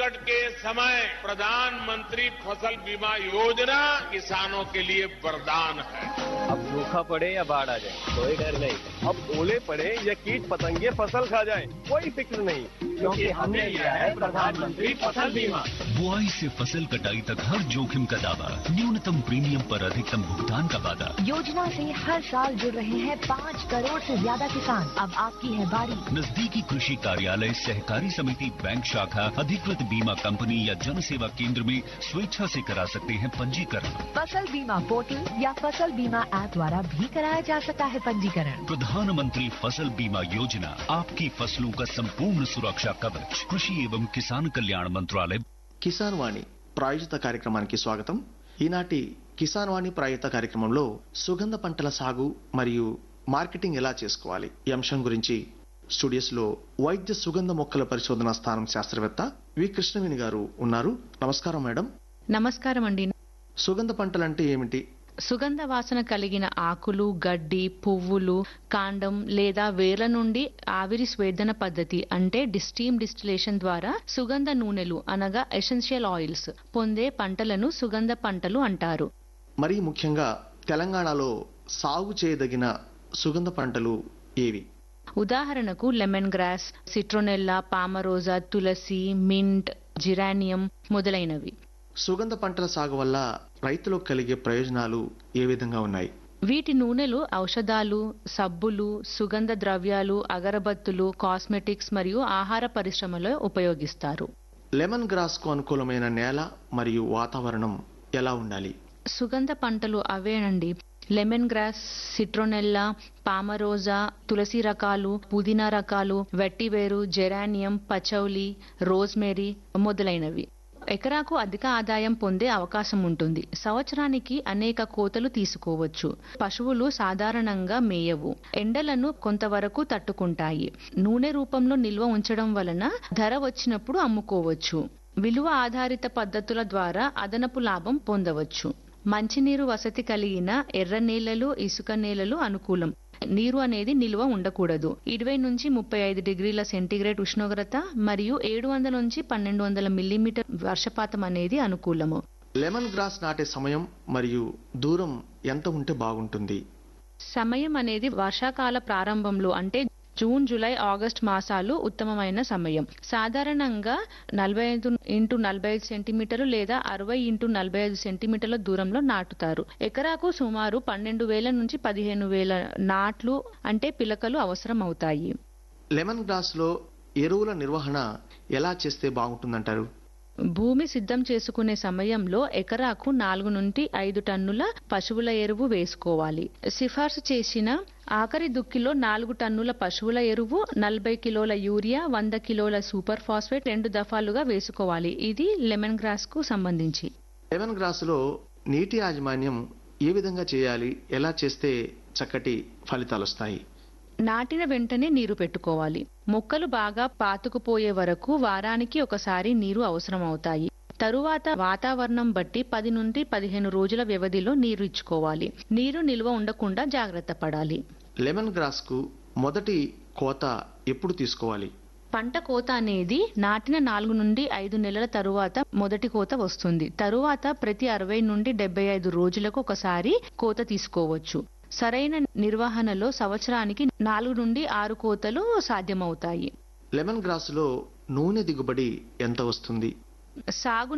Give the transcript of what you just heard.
संकट के समय प्रधानमंत्री फसल बीमा योजना किसानों के लिए वरदान है अब सूखा पड़े या बाढ़ आ जाए कोई डर नहीं अब ओले पड़े या कीट पतंगे फसल खा जाए कोई फिक्र नहीं क्योंकि हमने लिया है प्रधानमंत्री फसल बीमा बुआई से फसल कटाई तक हर जोखिम का दावा न्यूनतम प्रीमियम पर अधिकतम भुगतान का वादा योजना से हर साल जुड़ रहे हैं पाँच करोड़ से ज्यादा किसान अब आपकी है बारी नजदीकी कृषि कार्यालय सहकारी समिति बैंक शाखा अधिकृत बीमा कंपनी या जन सेवा केंद्र में स्वेच्छा से करा सकते हैं पंजीकरण फसल बीमा पोर्टल या फसल बीमा ऐप द्वारा भी कराया जा सकता है पंजीकरण प्रधानमंत्री फसल बीमा योजना आपकी फसलों का संपूर्ण सुरक्षा कवच कृषि एवं किसान कल्याण मंत्रालय కిసాన్ వాణి ప్రాయోజిత కార్యక్రమానికి స్వాగతం ఈనాటి కిసాన్ వాణి ప్రాయోజిత కార్యక్రమంలో సుగంధ పంటల సాగు మరియు మార్కెటింగ్ ఎలా చేసుకోవాలి ఈ అంశం గురించి స్టూడియోస్ లో వైద్య సుగంధ మొక్కల పరిశోధన స్థానం శాస్త్రవేత్త వి కృష్ణవేణి గారు ఉన్నారు నమస్కారం మేడం నమస్కారం అండి సుగంధ పంటలంటే ఏమిటి సుగంధ వాసన కలిగిన ఆకులు గడ్డి పువ్వులు కాండం లేదా వేర్ల నుండి ఆవిరి స్వేదన పద్ధతి అంటే డిస్టీమ్ డిస్టిలేషన్ ద్వారా సుగంధ నూనెలు అనగా ఎసెన్షియల్ ఆయిల్స్ పొందే పంటలను సుగంధ పంటలు అంటారు మరీ ముఖ్యంగా తెలంగాణలో సాగు చేయదగిన సుగంధ పంటలు ఏవి ఉదాహరణకు లెమన్ గ్రాస్ సిట్రోనెల్లా పామరోజా తులసి మింట్ జిరానియం మొదలైనవి సుగంధ పంటల సాగు వల్ల రైతులకు కలిగే ప్రయోజనాలు ఏ విధంగా ఉన్నాయి వీటి నూనెలు ఔషధాలు సబ్బులు సుగంధ ద్రవ్యాలు అగరబత్తులు కాస్మెటిక్స్ మరియు ఆహార పరిశ్రమలో ఉపయోగిస్తారు లెమన్ గ్రాస్ కు అనుకూలమైన నేల మరియు వాతావరణం ఎలా ఉండాలి సుగంధ పంటలు అవేనండి లెమన్ గ్రాస్ సిట్రోనెల్లా పామరోజా తులసి రకాలు పుదీనా రకాలు వెట్టివేరు జెరానియం పచౌలి రోజ్మెరీ మొదలైనవి ఎకరాకు అధిక ఆదాయం పొందే అవకాశం ఉంటుంది సంవత్సరానికి అనేక కోతలు తీసుకోవచ్చు పశువులు సాధారణంగా మేయవు ఎండలను కొంతవరకు తట్టుకుంటాయి నూనె రూపంలో నిల్వ ఉంచడం వలన ధర వచ్చినప్పుడు అమ్ముకోవచ్చు విలువ ఆధారిత పద్ధతుల ద్వారా అదనపు లాభం పొందవచ్చు మంచినీరు వసతి కలిగిన ఎర్ర నేలలు ఇసుక నేలలు అనుకూలం నీరు అనేది నిల్వ ఉండకూడదు ఇరవై నుంచి ముప్పై ఐదు డిగ్రీల సెంటీగ్రేడ్ ఉష్ణోగ్రత మరియు ఏడు వందల నుంచి పన్నెండు వందల మిల్లీమీటర్ వర్షపాతం అనేది అనుకూలము లెమన్ గ్రాస్ నాటే సమయం మరియు దూరం ఎంత ఉంటే బాగుంటుంది సమయం అనేది వర్షాకాల ప్రారంభంలో అంటే జూన్ జూలై ఆగస్ట్ మాసాలు ఉత్తమమైన సమయం సాధారణంగా నలభై ఐదు ఇంటూ నలభై ఐదు సెంటీమీటర్లు లేదా అరవై ఇంటూ నలభై ఐదు సెంటీమీటర్ల దూరంలో నాటుతారు ఎకరాకు సుమారు పన్నెండు వేల నుంచి పదిహేను వేల నాట్లు అంటే పిలకలు అవసరం అవుతాయి లెమన్ గ్రాస్ లో ఎరువుల నిర్వహణ ఎలా చేస్తే బాగుంటుందంటారు భూమి సిద్ధం చేసుకునే సమయంలో ఎకరాకు నాలుగు నుండి ఐదు టన్నుల పశువుల ఎరువు వేసుకోవాలి సిఫార్సు చేసిన ఆఖరి దుక్కిలో నాలుగు టన్నుల పశువుల ఎరువు నలభై కిలోల యూరియా వంద కిలోల సూపర్ ఫాస్ఫేట్ రెండు దఫాలుగా వేసుకోవాలి ఇది లెమన్ గ్రాస్ కు సంబంధించి లెమన్ గ్రాస్ లో నీటి యాజమాన్యం ఏ విధంగా చేయాలి ఎలా చేస్తే చక్కటి ఫలితాలు వస్తాయి నాటిన వెంటనే నీరు పెట్టుకోవాలి మొక్కలు బాగా పాతుకుపోయే వరకు వారానికి ఒకసారి నీరు అవసరం అవుతాయి తరువాత వాతావరణం బట్టి పది నుండి పదిహేను రోజుల వ్యవధిలో నీరు ఇచ్చుకోవాలి నీరు నిల్వ ఉండకుండా జాగ్రత్త పడాలి లెమన్ గ్రాస్ కు మొదటి కోత ఎప్పుడు తీసుకోవాలి పంట కోత అనేది నాటిన నాలుగు నుండి ఐదు నెలల తరువాత మొదటి కోత వస్తుంది తరువాత ప్రతి అరవై నుండి డెబ్బై ఐదు రోజులకు ఒకసారి కోత తీసుకోవచ్చు సరైన నిర్వహణలో సంవత్సరానికి నాలుగు నుండి ఆరు కోతలు సాధ్యమవుతాయి లెమన్ గ్రాస్ లో నూనె దిగుబడి ఎంత వస్తుంది సాగు